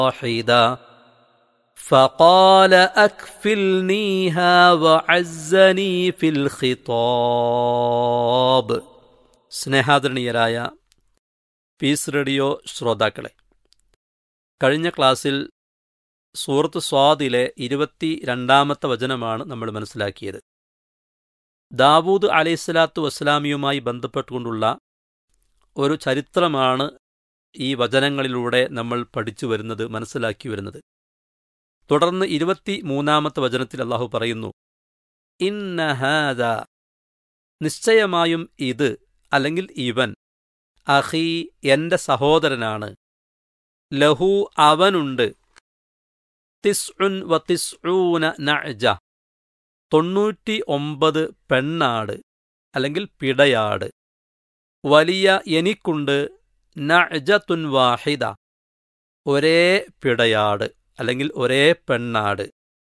واحدا فقال اكفلنيها وعزني في الخطاب സ്നേഹാദരണീയരായ piece radio ശ്രോതാക്കളെ കഴിഞ്ഞ ക്ലാസ്സിൽ സൂറത്ത് സ്വാദിലെ ഇരുപത്തി രണ്ടാമത്തെ വചനമാണ് നമ്മൾ മനസ്സിലാക്കിയത് ദാവൂദ് അലൈഹിസ്സലാത്തു വസ്സലാമിയുമായി ബന്ധപ്പെട്ടുകൊണ്ടുള്ള ഒരു ചരിത്രമാണ് ഈ വചനങ്ങളിലൂടെ നമ്മൾ പഠിച്ചു വരുന്നത് മനസ്സിലാക്കി വരുന്നത് തുടർന്ന് ഇരുപത്തി മൂന്നാമത്തെ വചനത്തിൽ അള്ളാഹു പറയുന്നു ഇന്നഹാദ നിശ്ചയമായും ഇത് അല്ലെങ്കിൽ ഇവൻ അഹി എന്റെ സഹോദരനാണ് ലഹു അവനുണ്ട് തിസ്ഉൻ വ തിസ്ഊന നഅജ തൊണ്ണൂറ്റി ഒമ്പത് പെണ്ണാട് അല്ലെങ്കിൽ പിടയാട് വലിയ എനിക്കുണ്ട് നഅജത്തുൻ വാഹിദ ഒരേ പിടയാട് അല്ലെങ്കിൽ ഒരേ പെണ്ണാട്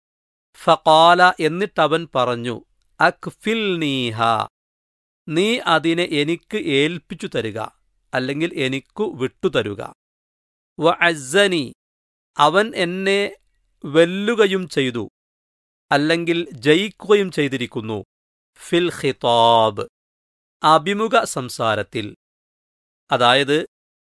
ഫഖാല എന്നിട്ടവൻ പറഞ്ഞു അക്ഫിൽ നീഹ നീ അതിനെ എനിക്ക് ഏൽപ്പിച്ചു തരുക അല്ലെങ്കിൽ എനിക്കു വിട്ടുതരുക വ അസ്സനി അവൻ എന്നെ വെല്ലുകയും ചെയ്തു അല്ലെങ്കിൽ ജയിക്കുകയും ചെയ്തിരിക്കുന്നു ഫിൽ ഖിതാബ് അഭിമുഖ സംസാരത്തിൽ അതായത്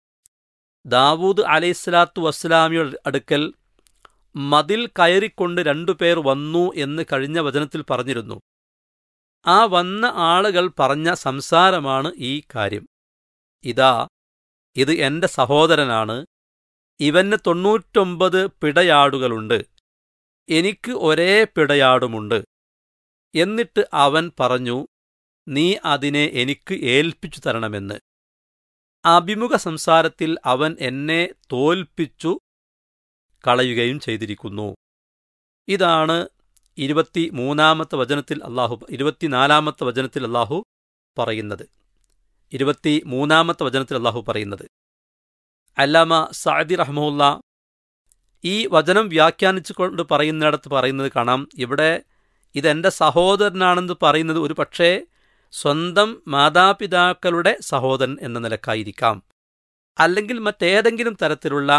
ദാവൂദ് അലൈഹിസ്ലാത്തു വസ്സലാമിയുടെ അടുക്കൽ മതിൽ കയറിക്കൊണ്ട് രണ്ടുപേർ വന്നു എന്ന് കഴിഞ്ഞ വചനത്തിൽ പറഞ്ഞിരുന്നു ആ വന്ന ആളുകൾ പറഞ്ഞ സംസാരമാണ് ഈ കാര്യം ഇതാ ഇത് എന്റെ സഹോദരനാണ് ഇവന് തൊണ്ണൂറ്റൊമ്പത് പിടയാടുകളുണ്ട് എനിക്ക് ഒരേ പിടയാടുമുണ്ട് എന്നിട്ട് അവൻ പറഞ്ഞു നീ അതിനെ എനിക്ക് ഏൽപ്പിച്ചു തരണമെന്ന് അഭിമുഖ സംസാരത്തിൽ അവൻ എന്നെ തോൽപ്പിച്ചു കളയുകയും ചെയ്തിരിക്കുന്നു ഇതാണ് ഇരുപത്തി മൂന്നാമത്തെ വചനത്തിൽ അള്ളാഹു ഇരുപത്തിനാലാമത്തെ വചനത്തിൽ അള്ളാഹു പറയുന്നത് ഇരുപത്തി മൂന്നാമത്തെ വചനത്തിൽ അള്ളാഹു പറയുന്നത് അല്ലാമ സാദി റഹ്മുല്ല ഈ വചനം വ്യാഖ്യാനിച്ചുകൊണ്ട് പറയുന്നിടത്ത് പറയുന്നത് കാണാം ഇവിടെ ഇതെന്റെ സഹോദരനാണെന്ന് പറയുന്നത് ഒരു പക്ഷേ സ്വന്തം മാതാപിതാക്കളുടെ സഹോദരൻ എന്ന നിലക്കായിരിക്കാം അല്ലെങ്കിൽ മറ്റേതെങ്കിലും തരത്തിലുള്ള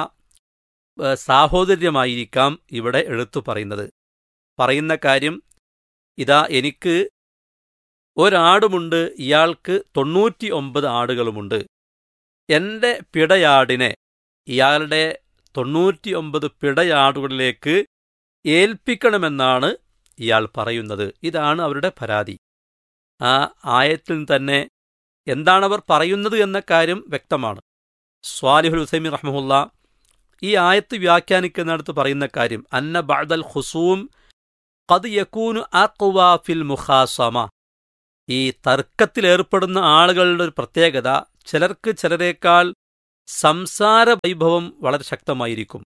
സാഹോദര്യമായിരിക്കാം ഇവിടെ എടുത്തു പറയുന്നത് പറയുന്ന കാര്യം ഇതാ എനിക്ക് ഒരാടുമുണ്ട് ഇയാൾക്ക് തൊണ്ണൂറ്റി ഒമ്പത് ആടുകളുമുണ്ട് എന്റെ പിടയാടിനെ ഇയാളുടെ തൊണ്ണൂറ്റി ഒമ്പത് പിടയാടുകളിലേക്ക് ഏൽപ്പിക്കണമെന്നാണ് ഇയാൾ പറയുന്നത് ഇതാണ് അവരുടെ പരാതി ആ ആയത്തിൽ തന്നെ എന്താണവർ പറയുന്നത് എന്ന കാര്യം വ്യക്തമാണ് സ്വാലിഹുൽ ഹുസൈമി റഹ്മുല്ല ഈ ആയത്ത് വ്യാഖ്യാനിക്കുന്നിടത്ത് പറയുന്ന കാര്യം അന്ന ബഅദൽ ഖുസൂം ഖദ് യകൂനു അഖ്വ ഫിൽ മുഖാസമ ഈ തർക്കത്തിലേർപ്പെടുന്ന ആളുകളുടെ ഒരു പ്രത്യേകത ചിലർക്ക് ചിലരേക്കാൾ സംസാര വൈഭവം വളരെ ശക്തമായിരിക്കും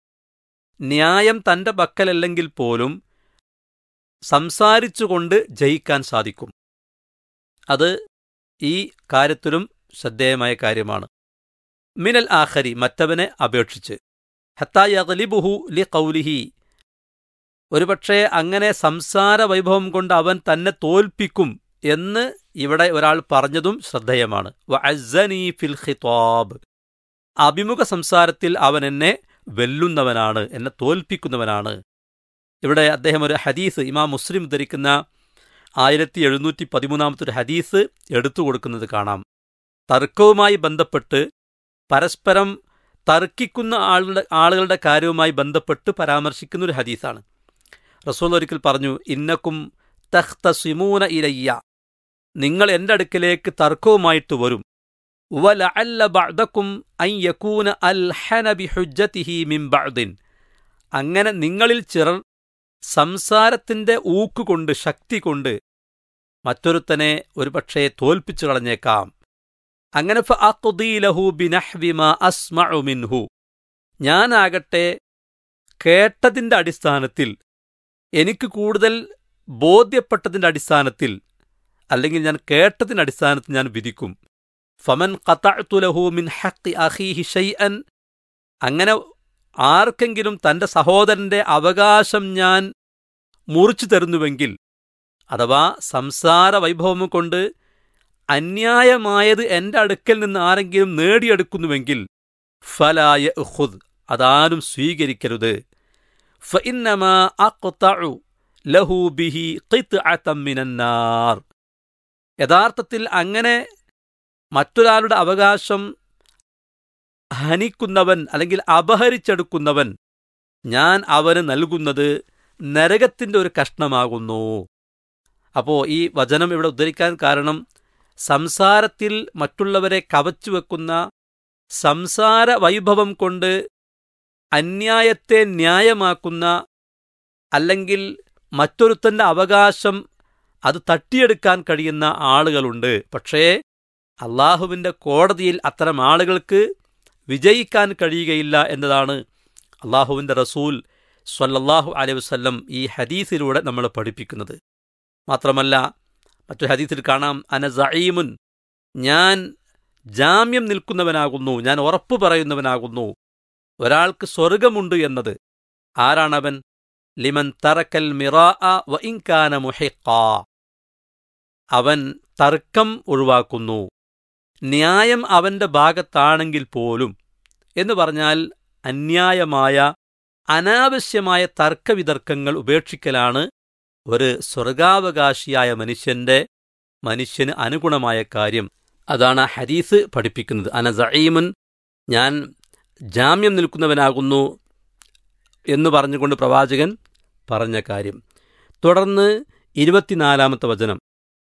ന്യായം തന്റെ പക്കലല്ലെങ്കിൽ പോലും സംസാരിച്ചുകൊണ്ട് ജയിക്കാൻ സാധിക്കും അത് ഈ കാര്യത്തിലും ശ്രദ്ധേയമായ കാര്യമാണ് മിനൽ ആഖരി മറ്റവനെ അപേക്ഷിച്ച് ഹത്തായലിബുഹു ലി കൗലിഹി ഒരുപക്ഷെ അങ്ങനെ സംസാര വൈഭവം കൊണ്ട് അവൻ തന്നെ തോൽപ്പിക്കും എന്ന് ഇവിടെ ഒരാൾ പറഞ്ഞതും ശ്രദ്ധേയമാണ് ഫിൽ ഖിതാബ് അഭിമുഖ സംസാരത്തിൽ അവൻ എന്നെ വെല്ലുന്നവനാണ് എന്നെ തോൽപ്പിക്കുന്നവനാണ് ഇവിടെ അദ്ദേഹം ഒരു ഹദീസ് ഇമാം മുസ്ലിം ധരിക്കുന്ന ആയിരത്തി എഴുന്നൂറ്റി പതിമൂന്നാമത്തെ ഒരു ഹദീസ് എടുത്തു കൊടുക്കുന്നത് കാണാം തർക്കവുമായി ബന്ധപ്പെട്ട് പരസ്പരം തർക്കിക്കുന്ന ആളുടെ ആളുകളുടെ കാര്യവുമായി ബന്ധപ്പെട്ട് പരാമർശിക്കുന്ന ഒരു ഹദീസാണ് റസൂൽ ഒരിക്കൽ പറഞ്ഞു ഇന്നക്കും തഖ്തസിമൂന ഇലയ്യ നിങ്ങൾ എൻ്റെ അടുക്കലേക്ക് തർക്കവുമായിട്ട് വരും വലഅല്ല ബഅദക്കും അൻ യകൂന അൽഹന ബിഹുജ്ജതിഹി മിൻ ബഅദിൻ അങ്ങനെ നിങ്ങളിൽ ചിലർ സംസാരത്തിന്റെ ഊക്കുകൊണ്ട് ശക്തി കൊണ്ട് മറ്റൊരുത്തനെ ഒരുപക്ഷെ തോൽപ്പിച്ചു കളഞ്ഞേക്കാം അങ്ങനെ ഫഅഖ്ദീലഹു ബിനഹ്വി മാ അസ്മഉ മിൻഹു ഞാനാകട്ടെ കേട്ടതിന്റെ അടിസ്ഥാനത്തിൽ എനിക്ക് കൂടുതൽ ബോധ്യപ്പെട്ടതിന്റെ അടിസ്ഥാനത്തിൽ അല്ലെങ്കിൽ ഞാൻ കേട്ടതിന്റെ അടിസ്ഥാനത്തിൽ ഞാൻ വിധിക്കും ഫമൻ ഖതഅ്തു മിൻ ഹഖ് അഖീഹി ഷൈഅൻ അങ്ങനെ ആർക്കെങ്കിലും തന്റെ സഹോദരന്റെ അവകാശം ഞാൻ മുറിച്ചു തരുന്നുവെങ്കിൽ അഥവാ സംസാര വൈഭവം കൊണ്ട് അന്യായമായത് എന്റെ അടുക്കൽ നിന്ന് ആരെങ്കിലും നേടിയെടുക്കുന്നുവെങ്കിൽ ഫലായ ഉഹുദ് അതാരും സ്വീകരിക്കരുത് ഫഇന്നമാ അഖ്തഉ ലഹു ബിഹി ഖിത്അതം മിനന്നാർ യഥാർത്ഥത്തിൽ അങ്ങനെ മറ്റൊരാളുടെ അവകാശം ഹനിക്കുന്നവൻ അല്ലെങ്കിൽ അപഹരിച്ചെടുക്കുന്നവൻ ഞാൻ അവന് നൽകുന്നത് നരകത്തിന്റെ ഒരു കഷ്ണമാകുന്നു അപ്പോ ഈ വചനം ഇവിടെ ഉദ്ധരിക്കാൻ കാരണം സംസാരത്തിൽ മറ്റുള്ളവരെ കവച്ചു വെക്കുന്ന സംസാര വൈഭവം കൊണ്ട് അന്യായത്തെ ന്യായമാക്കുന്ന അല്ലെങ്കിൽ മറ്റൊരുത്തന്റെ അവകാശം അത് തട്ടിയെടുക്കാൻ കഴിയുന്ന ആളുകളുണ്ട് പക്ഷേ അള്ളാഹുവിൻ്റെ കോടതിയിൽ അത്തരം ആളുകൾക്ക് വിജയിക്കാൻ കഴിയുകയില്ല എന്നതാണ് അള്ളാഹുവിൻ്റെ റസൂൽ സ്വല്ലല്ലാഹു അലൈഹി വസല്ലം ഈ ഹദീസിലൂടെ നമ്മൾ പഠിപ്പിക്കുന്നത് മാത്രമല്ല മറ്റൊരു ഹദീസിൽ കാണാം അന സഈമുൻ ഞാൻ ജാമ്യം നിൽക്കുന്നവനാകുന്നു ഞാൻ ഉറപ്പു പറയുന്നവനാകുന്നു ഒരാൾക്ക് സ്വർഗമുണ്ട് എന്നത് ആരാണവൻ ലിമൻ തറക്കൽ മിറാ വ ഇൻകാന മുഹിഖ അവൻ തർക്കം ഒഴിവാക്കുന്നു ന്യായം അവന്റെ ഭാഗത്താണെങ്കിൽ പോലും എന്ന് പറഞ്ഞാൽ അന്യായമായ അനാവശ്യമായ തർക്കവിതർക്കങ്ങൾ ഉപേക്ഷിക്കലാണ് ഒരു സ്വർഗാവകാശിയായ മനുഷ്യന്റെ മനുഷ്യന് അനുഗുണമായ കാര്യം അതാണ് ഹദീസ് പഠിപ്പിക്കുന്നത് അനസഈമുൻ ഞാൻ ജാമ്യം നിൽക്കുന്നവനാകുന്നു എന്ന് പറഞ്ഞുകൊണ്ട് പ്രവാചകൻ പറഞ്ഞ കാര്യം തുടർന്ന് ഇരുപത്തിനാലാമത്തെ വചനം